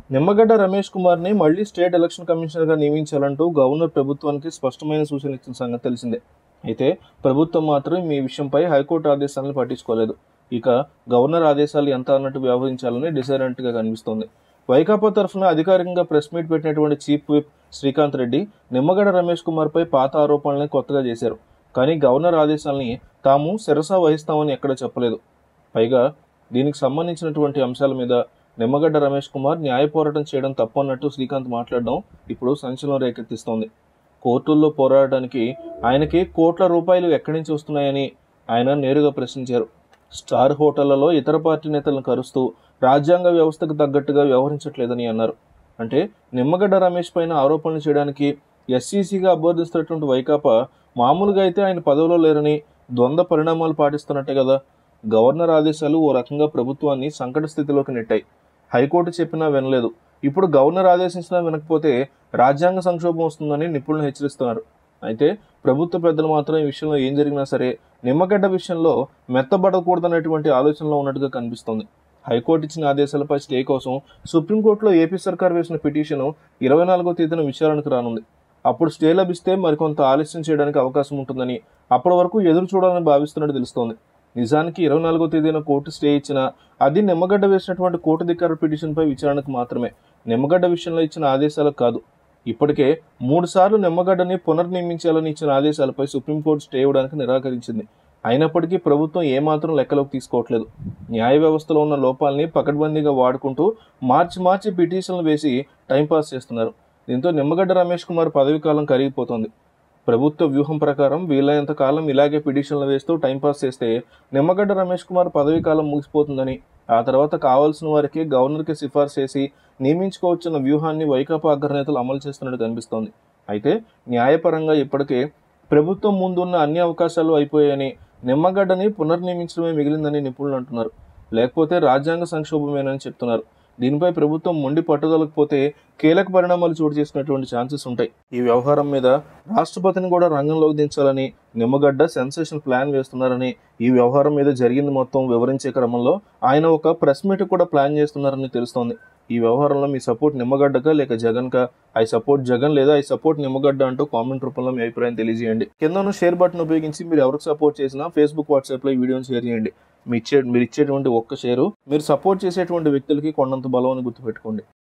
నిమ్మగడ్డ రమేష్ కుమార్ని మళ్లీ state election కమిషనర్గా నియమించాలంటూ గవర్నర్ ప్రభుత్వానికి స్పష్టమైన సూచన ఇచ్చిన సంగతి తెలిసిందే అయితే ప్రభుత్వం మాత్రం ఈ విషయంపై హైకోర్టు ఆదేశాలను పట్టించుకోలేదు ఇక గవర్నర్ ఆదేశాలు ఎంత అన్నట్టు వ్యవహరించాలని డిసైడెంట్గా కనిపిస్తోంది వైకాపా తరఫున అధికారికంగా ప్రెస్ మీట్ పెట్టినటువంటి చీఫ్ విప్ శ్రీకాంత్ రెడ్డి నిమ్మగడ్డ రమేష్ కుమార్పై పాత ఆరోపణల్ని కొత్తగా చేశారు కానీ గవర్నర్ ఆదేశాలని తాము శిరసా వహిస్తామని ఎక్కడ చెప్పలేదు పైగా దీనికి సంబంధించినటువంటి అంశాల మీద నిమ్మగడ్డ రమేష్ కుమార్ న్యాయ పోరాటం చేయడం తప్పన్నట్టు శ్రీకాంత్ మాట్లాడడం ఇప్పుడు సంచలనం రేకెత్తిస్తోంది కోర్టుల్లో పోరాడటానికి ఆయనకి కోట్ల రూపాయలు ఎక్కడి నుంచి వస్తున్నాయని ఆయన నేరుగా ప్రశ్నించారు స్టార్ హోటళ్లలో ఇతర పార్టీ నేతలను కరుస్తూ రాజ్యాంగ వ్యవస్థకు తగ్గట్టుగా వ్యవహరించట్లేదని అన్నారు అంటే నిమ్మగడ్డ రమేష్ పైన ఆరోపణలు చేయడానికి ఎస్సీసీగా అభ్యర్థిస్తున్నటువంటి వైకాపా మామూలుగా అయితే ఆయన పదవిలో లేరని ద్వంద్వ పరిణామాలు పాటిస్తున్నట్టే కదా గవర్నర్ ఆదేశాలు ఓ రకంగా ప్రభుత్వాన్ని సంకట స్థితిలోకి నెట్టాయి హైకోర్టు చెప్పినా వినలేదు ఇప్పుడు గవర్నర్ ఆదేశించినా వినకపోతే రాజ్యాంగ సంక్షోభం వస్తుందని నిపుణులు హెచ్చరిస్తున్నారు అయితే ప్రభుత్వ పెద్దలు మాత్రం ఈ విషయంలో ఏం జరిగినా సరే నిమ్మగడ్డ విషయంలో మెత్తబడకూడదనేటువంటి ఆలోచనలో ఉన్నట్టుగా కనిపిస్తోంది హైకోర్టు ఇచ్చిన ఆదేశాలపై స్టే కోసం సుప్రీంకోర్టులో ఏపీ సర్కార్ వేసిన పిటిషన్ ఇరవై నాలుగో తేదీన విచారణకు రానుంది అప్పుడు స్టే లభిస్తే మరికొంత ఆలస్యం చేయడానికి అవకాశం ఉంటుందని అప్పటి వరకు ఎదురు చూడాలని భావిస్తున్నట్టు తెలుస్తోంది నిజానికి ఇరవై నాలుగో తేదీన కోర్టు స్టే ఇచ్చిన అది నిమ్మగడ్డ వేసినటువంటి కోర్టు ధిక్కార పిటిషన్పై విచారణకు మాత్రమే నిమ్మగడ్డ విషయంలో ఇచ్చిన ఆదేశాలకు కాదు ఇప్పటికే మూడు సార్లు నిమ్మగడ్డని పునర్నియమించాలని ఇచ్చిన ఆదేశాలపై సుప్రీంకోర్టు స్టే ఇవ్వడానికి నిరాకరించింది అయినప్పటికీ ప్రభుత్వం ఏమాత్రం లెక్కలోకి తీసుకోవట్లేదు న్యాయ వ్యవస్థలో ఉన్న లోపాలని పకడ్బందీగా వాడుకుంటూ మార్చి మార్చి పిటిషన్లు వేసి టైంపాస్ చేస్తున్నారు దీంతో నిమ్మగడ్డ రమేష్ కుమార్ పదవి కాలం కరిగిపోతోంది ప్రభుత్వ వ్యూహం ప్రకారం వీలైనంత కాలం ఇలాగే పిటిషన్లు వేస్తూ టైంపాస్ చేస్తే నిమ్మగడ్డ రమేష్ కుమార్ పదవి కాలం ముగిసిపోతుందని ఆ తర్వాత కావాల్సిన వారికి గవర్నర్కి సిఫార్సు చేసి నియమించుకోవచ్చున్న వ్యూహాన్ని వైకాపా అగ్రనేతలు అమలు చేస్తున్నట్టు కనిపిస్తోంది అయితే న్యాయపరంగా ఇప్పటికే ప్రభుత్వం ముందున్న అన్ని అవకాశాలు అయిపోయాయని నిమ్మగడ్డని పునర్నియమించడమే మిగిలిందని నిపుణులు అంటున్నారు లేకపోతే రాజ్యాంగ సంక్షోభమేనని చెప్తున్నారు దీనిపై ప్రభుత్వం మొండి పట్టుదలకపోతే కీలక పరిణామాలు చోటు చేసుకునేటువంటి ఛాన్సెస్ ఉంటాయి ఈ వ్యవహారం మీద రాష్ట్రపతిని కూడా రంగంలోకి దించాలని నిమ్మగడ్డ సెన్సేషన్ ప్లాన్ వేస్తున్నారని ఈ వ్యవహారం మీద జరిగింది మొత్తం వివరించే క్రమంలో ఆయన ఒక ప్రెస్ మీట్ కూడా ప్లాన్ చేస్తున్నారని తెలుస్తోంది ఈ వ్యవహారంలో మీ సపోర్ట్ నిమ్మగడ్డకా లేక జగన్కా ఐ సపోర్ట్ జగన్ లేదా ఐ సపోర్ట్ నిమ్మగడ్డ అంటూ కామెంట్ రూపంలో మీ అభిప్రాయం తెలియజేయండి కింద ఉన్న షేర్ బటన్ ఉపయోగించి మీరు ఎవరికి సపోర్ట్ చేసినా ఫేస్బుక్ వాట్సాప్లో ఈ వీడియోని షేర్ చేయండి మీ ఇచ్చే మీరు ఇచ్చేటువంటి ఒక్క షేరు మీరు సపోర్ట్ చేసేటువంటి వ్యక్తులకి కొండంత బలం అని గుర్తుపెట్టుకోండి